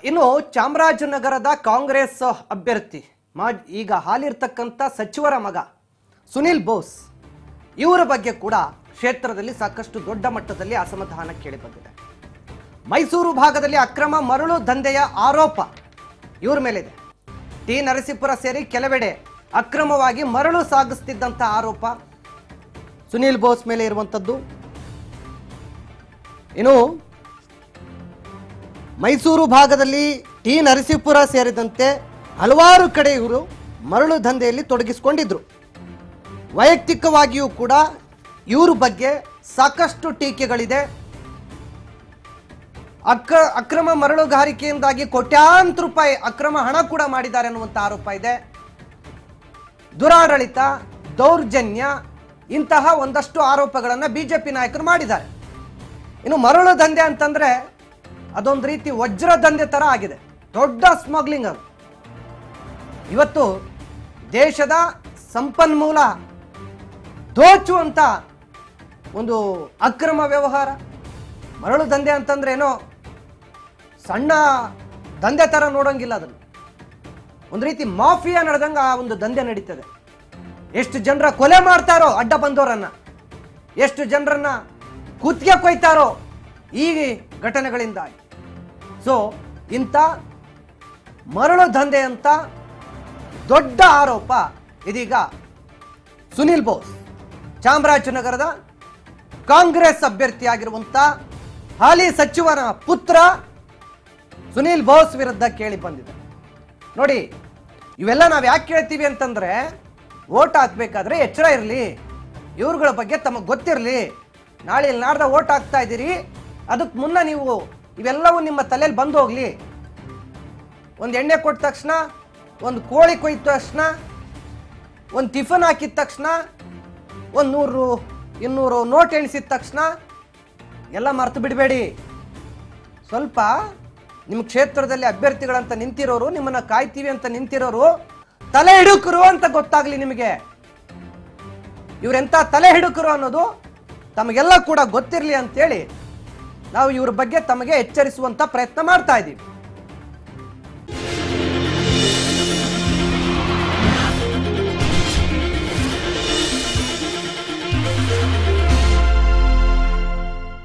ಇನ್ನು ಚಾಮರಾಜನಗರದ ಕಾಂಗ್ರೆಸ್ ಅಭ್ಯರ್ಥಿ ಮಾ ಈಗ ಹಾಲಿರ್ತಕ್ಕಂಥ ಸಚಿವರ ಮಗ ಸುನಿಲ್ ಬೋಸ್ ಇವರ ಬಗ್ಗೆ ಕೂಡ ಕ್ಷೇತ್ರದಲ್ಲಿ ಸಾಕಷ್ಟು ದೊಡ್ಡ ಮಟ್ಟದಲ್ಲಿ ಅಸಮಾಧಾನ ಕೇಳಿಬಂದಿದೆ ಮೈಸೂರು ಭಾಗದಲ್ಲಿ ಅಕ್ರಮ ಮರಳು ದಂಧೆಯ ಆರೋಪ ಇವ್ರ ಮೇಲಿದೆ ಟಿ ನರಸೀಪುರ ಸೇರಿ ಕೆಲವೆಡೆ ಅಕ್ರಮವಾಗಿ ಮರಳು ಸಾಗಿಸ್ತಿದ್ದಂಥ ಆರೋಪ ಸುನೀಲ್ ಬೋಸ್ ಮೇಲೆ ಇರುವಂಥದ್ದು ಇನ್ನು ಮೈಸೂರು ಭಾಗದಲ್ಲಿ ಟಿ ನರಸೀಪುರ ಸೇರಿದಂತೆ ಹಲವಾರು ಕಡೆ ಇವರು ಮರಳು ದಂಧೆಯಲ್ಲಿ ತೊಡಗಿಸಿಕೊಂಡಿದ್ರು ವೈಯಕ್ತಿಕವಾಗಿಯೂ ಕೂಡ ಇವ್ರ ಬಗ್ಗೆ ಸಾಕಷ್ಟು ಟೀಕೆಗಳಿದೆ ಅಕ್ರ ಅಕ್ರಮ ಮರಳುಗಾರಿಕೆಯಿಂದಾಗಿ ಕೋಟ್ಯಾಂತರ ರೂಪಾಯಿ ಅಕ್ರಮ ಹಣ ಕೂಡ ಮಾಡಿದ್ದಾರೆ ಅನ್ನುವಂಥ ಆರೋಪ ಇದೆ ದುರಾಡಳಿತ ದೌರ್ಜನ್ಯ ಇಂತಹ ಒಂದಷ್ಟು ಆರೋಪಗಳನ್ನು ಬಿಜೆಪಿ ನಾಯಕರು ಮಾಡಿದ್ದಾರೆ ಇನ್ನು ಮರಳು ದಂಧೆ ಅಂತಂದ್ರೆ ಅದೊಂದು ರೀತಿ ವಜ್ರ ದಂಧೆ ತರ ಆಗಿದೆ ದೊಡ್ಡ ಸ್ಮಗ್ಲಿಂಗ್ ಅದು ಇವತ್ತು ದೇಶದ ಸಂಪನ್ಮೂಲ ದೋಚುವಂತ ಒಂದು ಅಕ್ರಮ ವ್ಯವಹಾರ ಮರಳು ದಂಧೆ ಅಂತಂದ್ರೆ ಏನೋ ಸಣ್ಣ ದಂಧೆ ತರ ನೋಡೋಂಗಿಲ್ಲ ಅದನ್ನು ಒಂದು ರೀತಿ ಮಾಫಿಯಾ ನಡೆದಂಗ ಆ ಒಂದು ದಂಧೆ ನಡೀತದೆ ಎಷ್ಟು ಜನರ ಕೊಲೆ ಮಾಡ್ತಾರೋ ಅಡ್ಡ ಬಂದವರನ್ನ ಎಷ್ಟು ಜನರನ್ನ ಕುತ್ತಿಗೆ ಕೊಯ್ತಾರೋ ಈ ಘಟನೆಗಳಿಂದಾಗಿ ಸೊ ಇಂಥ ಮರಳು ದಂಧೆ ಅಂತ ದೊಡ್ಡ ಆರೋಪ ಇದೀಗ ಸುನಿಲ್ ಬೋಸ್ ಚಾಮರಾಜನಗರದ ಕಾಂಗ್ರೆಸ್ ಅಭ್ಯರ್ಥಿಯಾಗಿರುವಂಥ ಹಾಲಿ ಸಚಿವನ ಪುತ್ರ ಸುನೀಲ್ ಬೋಸ್ ವಿರುದ್ಧ ಕೇಳಿ ಬಂದಿದೆ ನೋಡಿ ಇವೆಲ್ಲ ನಾವು ಯಾಕೆ ಕೇಳ್ತೀವಿ ಅಂತಂದ್ರೆ ಓಟ್ ಹಾಕ್ಬೇಕಾದ್ರೆ ಎಚ್ಚರ ಇರಲಿ ಇವ್ರುಗಳ ಬಗ್ಗೆ ತಮಗೆ ಗೊತ್ತಿರಲಿ ನಾಳೆ ಇಲ್ಲಿ ನಾಡ್ದ ಓಟ್ ಹಾಕ್ತಾ ಇದ್ದೀರಿ ಅದಕ್ಕೆ ಮುನ್ನ ನೀವು ಇವೆಲ್ಲವೂ ನಿಮ್ಮ ತಲೆಯಲ್ಲಿ ಬಂದು ಹೋಗ್ಲಿ ಒಂದು ಎಣ್ಣೆ ಕೊಟ್ಟ ತಕ್ಷಣ ಒಂದು ಕೋಳಿ ಕೊಯ್ದ ತಕ್ಷಣ ಒಂದು ಟಿಫನ್ ಹಾಕಿದ ತಕ್ಷಣ ಒಂದು ನೂರು ಇನ್ನೂರು ನೋಟ್ ಎಣಿಸಿದ ತಕ್ಷಣ ಎಲ್ಲ ಮರ್ತು ಬಿಡಬೇಡಿ ಸ್ವಲ್ಪ ನಿಮ್ಮ ಕ್ಷೇತ್ರದಲ್ಲಿ ಅಭ್ಯರ್ಥಿಗಳಂತ ನಿಂತಿರೋರು ನಿಮ್ಮನ್ನ ಕಾಯ್ತೀವಿ ಅಂತ ನಿಂತಿರೋರು ತಲೆ ಹಿಡುಕರು ಅಂತ ಗೊತ್ತಾಗ್ಲಿ ನಿಮಗೆ ಇವರೆಂತ ತಲೆ ಹಿಡುಕರು ಅನ್ನೋದು ತಮಗೆಲ್ಲ ಕೂಡ ಗೊತ್ತಿರಲಿ ಅಂತೇಳಿ ನಾವು ಇವ್ರ ಬಗ್ಗೆ ತಮಗೆ ಎಚ್ಚರಿಸುವಂತ ಪ್ರಯತ್ನ ಮಾಡ್ತಾ ಇದ್ದೀವಿ